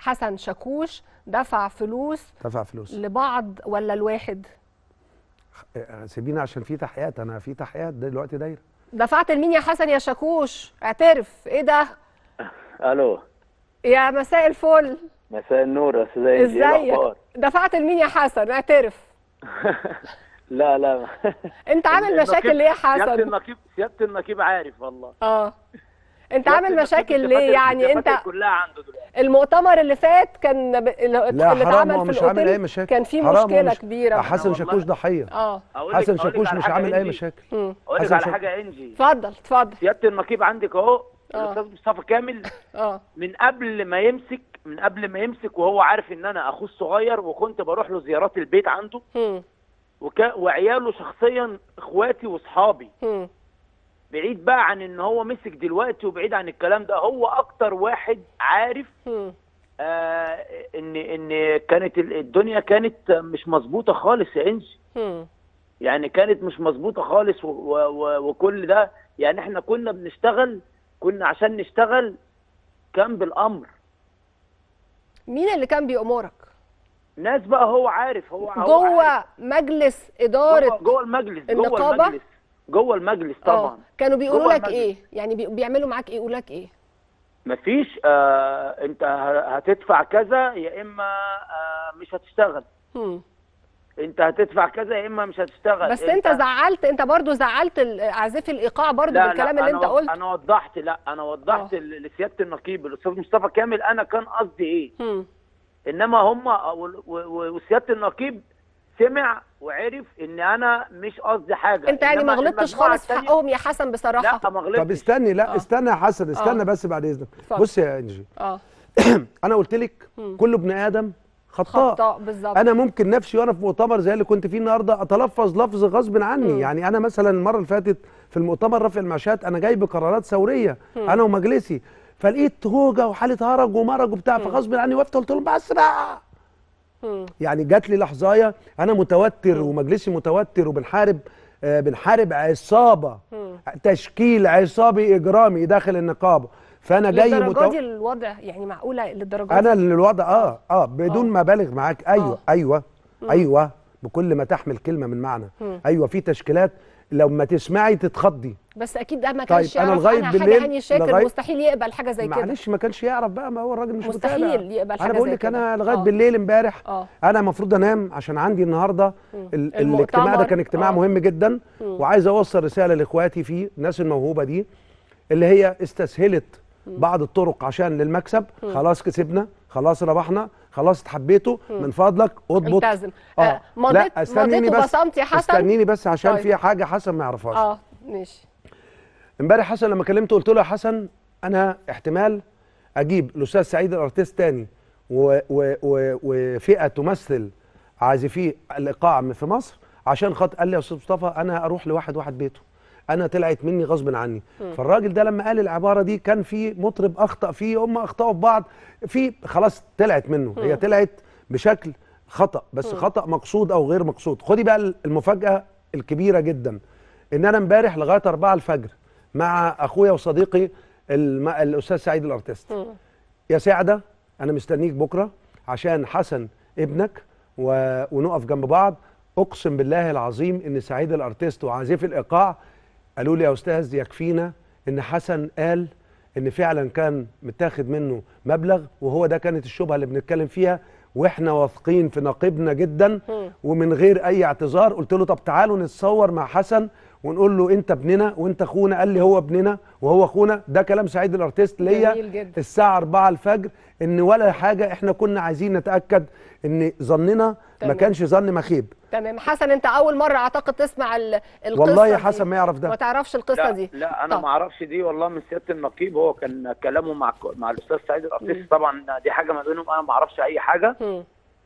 حسن شاكوش دفع فلوس دفع فلوس لبعض ولا الواحد آه، سيبينا عشان في تحقيقات انا في تحقيقات دلوقتي دايره دفعت لمين يا حسن يا شاكوش اعترف ايه ده الو يا مساء الفل مساء النور يا استاذ انجي ايه ازيك الاخبار دفعت لمين يا حسن اعترف لا لا انت عامل النقيب- مشاكل ليه يا سياده حسن النقيب سياده النقيب عارف والله اه انت سيادة عامل النقيب مشاكل الدفاتر- ليه يعني انت الدفاتر كلها عنده دلوقتي المؤتمر اللي فات كان ب... اللي لا اللي حرام اتعمل هو في مش عامل الأوتيل اي مشاكل كان في حرام هو مشكله مش- كبيره حسن والله- شاكوش ضحيه اه أقول لك- حسن أقول لك شاكوش على مش حاجة عامل اي إنجي. مشاكل مم. اقول لك حسن على شاك- حاجه انجي اتفضل اتفضل سياده النقيب عندك اهو آه. الاستاذ مصطفى كامل اه من قبل ما يمسك من قبل ما يمسك وهو عارف ان انا اخوه الصغير وكنت بروح له زيارات البيت عنده مم. وكا وعياله شخصيا اخواتي واصحابي مم. بعيد بقى عن ان هو مسك دلوقتي وبعيد عن الكلام ده هو اكتر واحد عارف مم. آه ان ان كانت ال- الدنيا كانت مش مظبوطه خالص يا انجي مم. يعني كانت مش مظبوطه خالص و و و وكل ده يعني احنا كنا بنشتغل كنا عشان نشتغل كان بالامر مين اللي كان بيأمرك ناس بقى هو عارف هو هو جوه عارف. مجلس جوه, اداره جوه المجلس جوه النقابة؟ المجلس جوه المجلس اه طبعا كانوا بيقولوا جوه لك المجلس. ايه يعني بي- بيعملوا معاك ايه يقولوا لك ايه مفيش آه انت ه- هتدفع كذا يا اما آه مش هتشتغل مم. انت هتدفع كذا يا اما مش هتشتغل بس انت زعلت انت برضو زعلت ال- اعزاف الايقاع برضو لا بالكلام لا اللي انت أنا قلته انا وضحت لا انا وضحت آه. ل- لسياده النقيب الاستاذ مصطفى كامل انا كان قصدي ايه مم. انما هم و- و- وسياده النقيب سمع وعرف ان انا مش قصدي حاجه انت يعني ما إنما غلطتش المجموعة خالص في التانية- حقهم يا حسن بصراحه لا ما غلطتش طب استني لا آه. استنى يا حسن استنى آه. بس بعد اذنك اتفضل. بص يا انجي اه انا قلت لك كل ابن ادم خطاء خطاء بالظبط انا ممكن نفسي وانا في مؤتمر زي اللي كنت فيه النهارده اتلفظ لفظ غصب عني مم. يعني انا مثلا المره اللي فاتت في المؤتمر رفع المعاشات انا جاي بقرارات ثوريه انا ومجلسي فلقيت هوجه وحاله هرج ومرج وبتاع فغصب عني وقفت قلت لهم بس بقى مم. يعني جات لي لحظايه انا متوتر ومجلسي متوتر وبنحارب آه بنحارب عصابه مم. تشكيل عصابي اجرامي داخل النقابه فانا جاي للدرجه متو... دي الوضع يعني معقوله للدرجه انا دي اللي الوضع اه اه بدون آه. ما بالغ معاك ايوه آه. ايوه ايوه بكل ما تحمل كلمه من معنى مم. ايوه في تشكيلات لما تسمعي تتخضي بس اكيد ده ما طيب، كانش أنا يعرف لغاية عنها حاجه بالليل- هاني شاكر لغاية- مستحيل يقبل حاجه زي كده معلش ما كانش يعرف بقى ما هو الراجل مش مستحيل متابع. يقبل حاجة انا بقول زي لك كده. انا لغايه آه. بالليل امبارح اه انا المفروض انام عشان عندي النهارده ال- المؤتمر. الاجتماع ده كان اجتماع آه. مهم جدا وعايز اوصل رساله لاخواتي فيه الناس الموهوبه دي اللي هي استسهلت بعض الطرق عشان للمكسب خلاص كسبنا خلاص ربحنا خلاص اتحبيتوا من فضلك اضبط التزم اه آه، مضيت لا استنيني مضيت بس وبصمت يا حسن استنيني بس عشان طيب. في حاجه حسن ما يعرفهاش اه ماشي امبارح حسن لما كلمته قلت له يا حسن انا احتمال اجيب الاستاذ سعيد الارتيست تاني و و و وفئه تمثل عازفي الايقاع في مصر عشان خاطر قال لي يا استاذ مصطفى انا اروح لواحد واحد بيته انا طلعت مني غصب عني فالراجل ده لما قال العباره دي كان في مطرب اخطا فيه هم اخطاوا في بعض في خلاص طلعت منه هي طلعت بشكل خطا بس خطا مقصود او غير مقصود خدي بقى المفاجاه الكبيره جدا ان انا امبارح لغايه 4 الفجر مع اخويا وصديقي الم... الاستاذ سعيد الارتيست مم. يا سعده انا مستنيك بكره عشان حسن ابنك و... ونقف جنب بعض اقسم بالله العظيم ان سعيد الارتيست وعازف الايقاع قالوا لي يا استاذ يكفينا ان حسن قال ان فعلا كان متاخد منه مبلغ وهو ده كانت الشبهه اللي بنتكلم فيها واحنا واثقين في نقيبنا جدا ومن غير اي اعتذار قلت له طب تعالوا نتصور مع حسن ونقول له انت ابننا وانت اخونا قال لي هو ابننا وهو اخونا ده كلام سعيد الارتيست ليا جميل جدا. الساعه 4 الفجر ان ولا حاجه احنا كنا عايزين نتاكد ان ظننا ما تمام. كانش ظن مخيب تمام حسن انت اول مره اعتقد تسمع ال- القصه والله يا دي. حسن ما يعرف ده. ما تعرفش القصه لا, دي لا انا طب. ما اعرفش دي والله من سياده النقيب هو كان كلامه مع مع الاستاذ سعيد الارتيست طبعا دي حاجه ما بينهم انا ما اعرفش اي حاجه مم.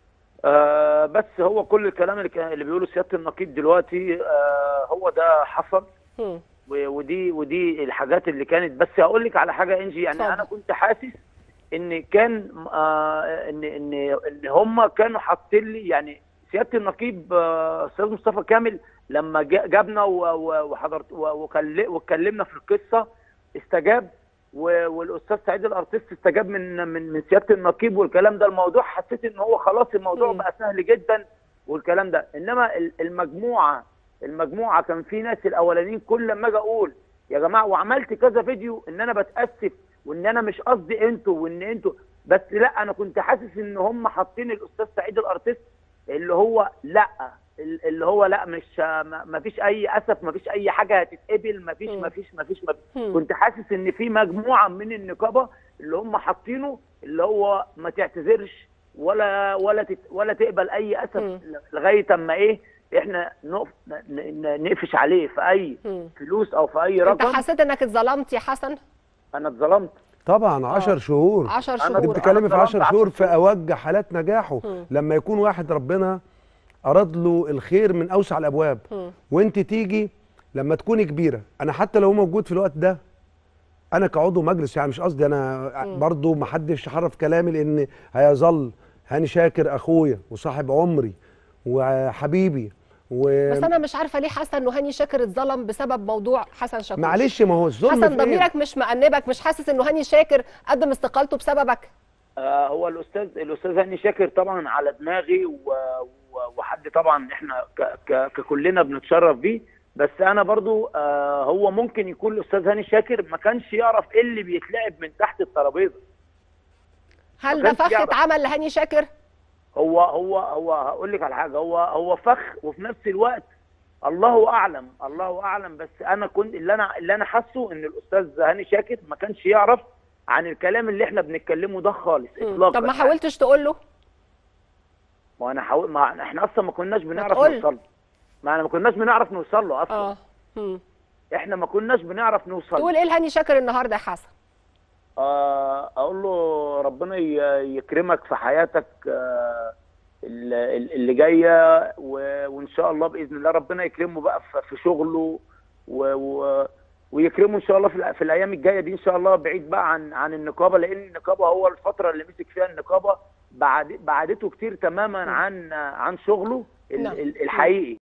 آه بس هو كل الكلام اللي كان اللي بيقوله سياده النقيب دلوقتي آه هو ده حصل مم. و- ودي ودي الحاجات اللي كانت بس هقول لك على حاجه انجي يعني اتفضل. انا كنت حاسس ان كان آه ان ان ان هم كانوا حاطين لي يعني سياده النقيب آه، استاذ مصطفى كامل لما جا- جابنا و- و- وحضرت و- وكل- واتكلمنا في القصه استجاب و- والاستاذ سعيد الارتيست استجاب من من من سياده النقيب والكلام ده الموضوع حسيت ان هو خلاص الموضوع مم. بقى سهل جدا والكلام ده انما ال- المجموعه المجموعه كان في ناس الاولانيين كل لما اجي اقول يا جماعه وعملت كذا فيديو ان انا بتاسف وان انا مش قصدي انتوا وان انتوا بس لا انا كنت حاسس ان هم حاطين الاستاذ سعيد الارتيست اللي هو لا ال- اللي هو لا مش ما ما فيش اي اسف ما فيش اي حاجه هتتقبل ما فيش مم. ما فيش ما فيش ما فيش مم. كنت حاسس ان في مجموعه من النقابه اللي هم حاطينه اللي هو ما تعتذرش ولا ولا تت ولا تقبل اي اسف مم. لغايه اما ايه احنا نقف ن- ن- نقفش عليه في اي مم. فلوس او في اي انت رقم حسيت انك اتظلمت يا حسن انا اتظلمت طبعا 10 شهور 10 أنا انت شهور كنت بتتكلمي في أنا 10 اتظلمت شهور 10 في اوج حالات نجاحه مم. لما يكون واحد ربنا اراد له الخير من اوسع الابواب مم. وانت تيجي لما تكوني كبيره انا حتى لو هو موجود في الوقت ده انا كعضو مجلس يعني مش قصدي انا مم. برضو ما حدش حرف كلامي لان هيظل هاني شاكر اخويا وصاحب عمري وحبيبي و بس انا مش عارفه ليه حاسه انه هاني شاكر اتظلم بسبب موضوع حسن شاكوش معلش ما هو الظلم حسن في إيه؟ ضميرك مش مأنبك مش حاسس انه هاني شاكر قدم استقالته بسببك آه، هو الاستاذ الاستاذ هاني شاكر طبعا على دماغي و- و- وحد طبعا احنا ك- ك- ككلنا بنتشرف بيه بس انا برضو آه، هو ممكن يكون الاستاذ هاني شاكر ما كانش يعرف ايه اللي بيتلعب من تحت الترابيزه هل ما ده كانش فخ يعرف. اتعمل لهاني شاكر هو هو هو هقول لك على حاجه هو هو فخ وفي نفس الوقت الله اعلم الله اعلم بس انا كنت اللي انا اللي انا حاسه ان الاستاذ هاني شاكر ما كانش يعرف عن الكلام اللي احنا بنتكلمه ده خالص مم. اطلاقا طب ما حاولتش تقول له ما انا حاول ما احنا اصلا ما كناش بنعرف تقول. نوصل له ما انا ما كناش بنعرف نوصل له اصلا اه مم. احنا ما كناش بنعرف نوصل تقول له ايه لهاني شاكر النهارده يا حسن آه اقول له ربنا ي- يكرمك في حياتك آه ال- ال- اللي جايه و- وان شاء الله باذن الله ربنا يكرمه بقى في- في شغله و و ويكرمه ان شاء الله في, الأ- في الايام الجايه دي ان شاء الله بعيد بقى عن عن النقابه لان النقابه هو الفتره اللي مسك فيها النقابه بعد بعدته كتير تماما عن عن شغله ال- نعم. ال- الحقيقي